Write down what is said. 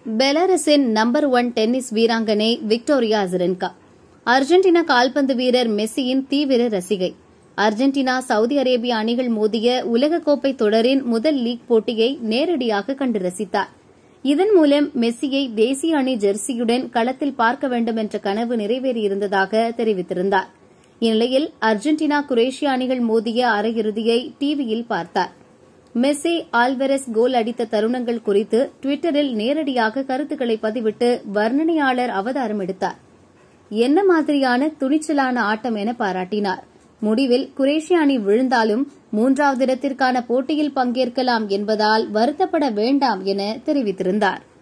பெலாரஸின் number one tennis வீராங்கனை Victoria Azarenka Argentina கால்பந்து வீரர் மெஸ்ஸியின் தீவிர ரசிகை அர்ஜென்டினா சவுதி அரேபிய அணிகள் மோதிய உலகக்கோப்பை தொடரின் முதல் லீக் போட்டியை நேரடியாக கண்டு ரசித்தார் இதன் மூலம் மெஸ்ஸியை தேசிய அணி ஜெர்சியுடன் களத்தில் பார்க்க வேண்டும் என்ற கனவு நிறைவேறியிருந்ததாக தெரிவித்திருந்தார் இந்நிலையில் அர்ஜென்டினா குரேஷியா அணிகள் மோதிய அரையிறுதியை டிவியில் பார்த்தார் மெஸ்ஸி ஆல்வெரஸ் கோல் அடித்த தருணங்கள் குறித்து டுவிட்டரில் நேரடியாக கருத்துக்களை பதிவிட்டு வர்ணனையாளர் அவதாரம் எடுத்தார் என்ன மாதிரியான துணிச்சலான ஆட்டம் என பாராட்டினார் முடிவில் குரேஷிய அணி விழுந்தாலும் மூன்றாவது இடத்திற்கான போட்டியில் பங்கேற்கலாம் என்பதால் வருத்தப்பட வேண்டாம் என தெரிவித்திருந்தார்